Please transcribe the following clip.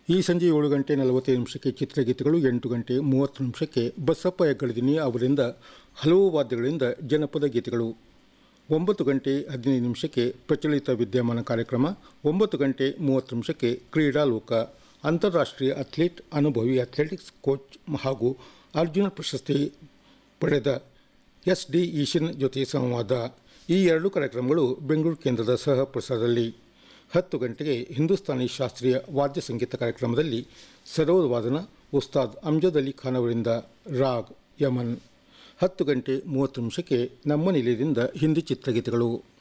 ಈ ಸಂಜೆ ಏಳು ಗಂಟೆ ನಲವತ್ತೈದು ನಿಮಿಷಕ್ಕೆ ಚಿತ್ರಗೀತೆಗಳು ಎಂಟು ಗಂಟೆ ಮೂವತ್ತು ನಿಮಿಷಕ್ಕೆ ಬಸಪ್ಪ ಹೆಗ್ಗಡದಿನಿ ಅವರಿಂದ ಹಲವು ವಾದ್ಯಗಳಿಂದ ಜನಪದ ಗೀತೆಗಳು ಒಂಬತ್ತು ಗಂಟೆ ಹದಿನೈದು ನಿಮಿಷಕ್ಕೆ ಪ್ರಚಲಿತ ವಿದ್ಯಮಾನ ಕಾರ್ಯಕ್ರಮ ಒಂಬತ್ತು ಗಂಟೆ ಮೂವತ್ತು ನಿಮಿಷಕ್ಕೆ ಕ್ರೀಡಾಲೋಕ ಅಂತಾರಾಷ್ಟ್ರೀಯ ಅಥ್ಲೀಟ್ ಅನುಭವಿ ಅಥ್ಲೆಟಿಕ್ಸ್ ಕೋಚ್ ಹಾಗೂ ಅರ್ಜುನ ಪ್ರಶಸ್ತಿ ಪಡೆದ ಎಸ್ ಡಿ ಈಶನ್ ಜೊತೆ ಸಂವಾದ ಈ ಎರಡು ಕಾರ್ಯಕ್ರಮಗಳು ಬೆಂಗಳೂರು ಕೇಂದ್ರದ ಸಹ ಪ್ರಸಾರದಲ್ಲಿ ಹತ್ತು ಗಂಟೆಗೆ ಹಿಂದೂಸ್ತಾನಿ ಶಾಸ್ತ್ರೀಯ ವಾದ್ಯ ಸಂಗೀತ ಕಾರ್ಯಕ್ರಮದಲ್ಲಿ ಸರೋದ್ ವಾದನ ಉಸ್ತಾದ್ ಅಮ್ಜದ್ ಅಲಿ ಖಾನ್ ಅವರಿಂದ ರಾಗ್ ಯಮನ್ ಹತ್ತು ಗಂಟೆ ಮೂವತ್ತು ನಿಮಿಷಕ್ಕೆ ನಮ್ಮ ನಿಲಯದಿಂದ ಹಿಂದಿ ಚಿತ್ರಗೀತೆಗಳು